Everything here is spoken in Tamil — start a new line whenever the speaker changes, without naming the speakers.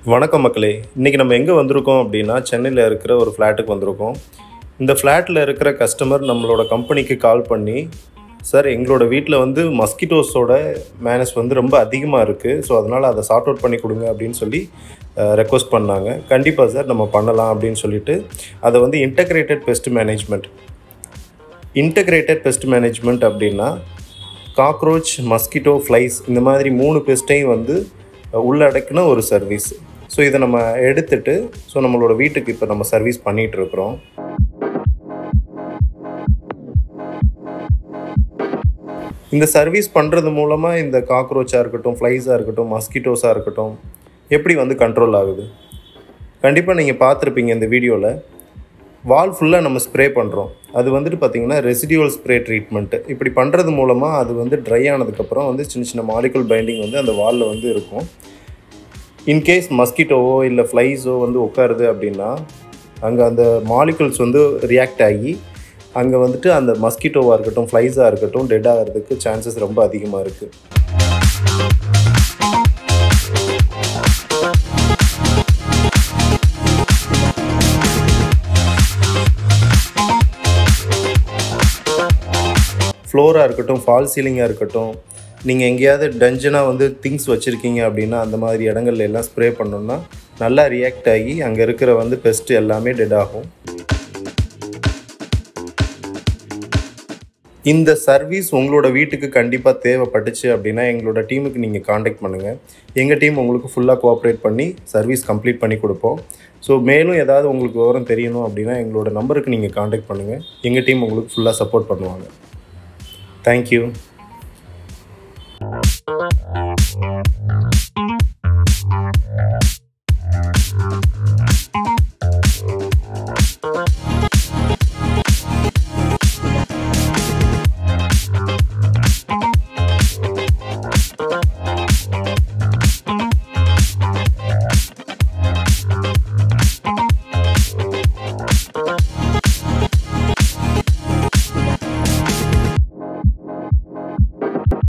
வணக்கம் மக்களே இன்றைக்கி நம்ம எங்கே வந்திருக்கோம் அப்படின்னா சென்னையில் இருக்கிற ஒரு ஃப்ளாட்டுக்கு வந்திருக்கோம் இந்த ஃப்ளாட்டில் இருக்கிற கஸ்டமர் நம்மளோட கம்பெனிக்கு கால் பண்ணி சார் எங்களோட வீட்டில் வந்து மஸ்கிட்டோஸோட மேனஸ் வந்து ரொம்ப அதிகமாக இருக்குது ஸோ அதனால் அதை சார்ட் அவுட் பண்ணி கொடுங்க அப்படின்னு சொல்லி ரெக்வஸ்ட் பண்ணாங்க கண்டிப்பாக சார் நம்ம பண்ணலாம் அப்படின்னு சொல்லிட்டு அதை வந்து integrated pest management integrated pest management அப்படின்னா காக்ரோச் மஸ்கிட்டோ ஃப்ளைஸ் இந்த மாதிரி மூணு பெஸ்ட்டையும் வந்து உள்ளடக்கின ஒரு சர்வீஸ் ஸோ இதை நம்ம எடுத்துட்டு ஸோ நம்மளோட வீட்டுக்கு இப்போ நம்ம சர்வீஸ் பண்ணிகிட்டு இருக்கிறோம் இந்த சர்வீஸ் பண்ணுறது மூலமாக இந்த காக்ரோச்சாக இருக்கட்டும் ஃப்ளைஸாக இருக்கட்டும் மஸ்கிட்டோஸாக இருக்கட்டும் எப்படி வந்து கண்ட்ரோல் ஆகுது கண்டிப்பாக நீங்கள் பார்த்துருப்பீங்க இந்த வீடியோவில் வால் ஃபுல்லாக நம்ம ஸ்ப்ரே பண்ணுறோம் அது வந்துட்டு பார்த்திங்கன்னா ரெசிடியூவல் ஸ்ப்ரே ட்ரீட்மெண்ட்டு இப்படி பண்ணுறது மூலமாக அது வந்து ட்ரை ஆனதுக்கப்புறம் வந்து சின்ன சின்ன மாலிகுல் பைண்டிங் வந்து அந்த வாலில் வந்து இருக்கும் இன்கேஸ் மஸ்கிட்டோவோ இல்லை ஃப்ளைஸோ வந்து உட்காருது அப்படின்னா அங்கே அந்த மாலிகுல்ஸ் வந்து ரியாக்ட் ஆகி அங்கே வந்துட்டு அந்த மஸ்கிட்டோவாக இருக்கட்டும் ஃப்ளைஸாக இருக்கட்டும் டெட் ஆகிறதுக்கு சான்சஸ் ரொம்ப அதிகமாக இருக்குது ஃப்ளோராக இருக்கட்டும் ஃபால் சீலிங்காக இருக்கட்டும் நீங்கள் எங்கேயாவது டஞ்சனாக வந்து திங்ஸ் வச்சுருக்கீங்க அப்படின்னா அந்த மாதிரி இடங்கள்ல எல்லாம் ஸ்ப்ரே பண்ணோம்னா நல்லா ரியாக்ட் ஆகி அங்கே இருக்கிற வந்து பெஸ்ட் எல்லாமே டெட் ஆகும் இந்த சர்வீஸ் உங்களோட வீட்டுக்கு கண்டிப்பாக தேவைப்பட்டுச்சு அப்படின்னா எங்களோட டீமுக்கு நீங்கள் காண்டாக்ட் பண்ணுங்கள் எங்கள் டீம் உங்களுக்கு ஃபுல்லாக கோஆப்ரேட் பண்ணி சர்வீஸ் கம்ப்ளீட் பண்ணி கொடுப்போம் ஸோ மேலும் ஏதாவது உங்களுக்கு விவரம் தெரியணும் அப்படின்னா எங்களோட நம்பருக்கு நீங்கள் காண்டாக்ட் பண்ணுங்கள் எங்கள் டீம் உங்களுக்கு ஃபுல்லாக சப்போர்ட் பண்ணுவாங்க தேங்க்யூ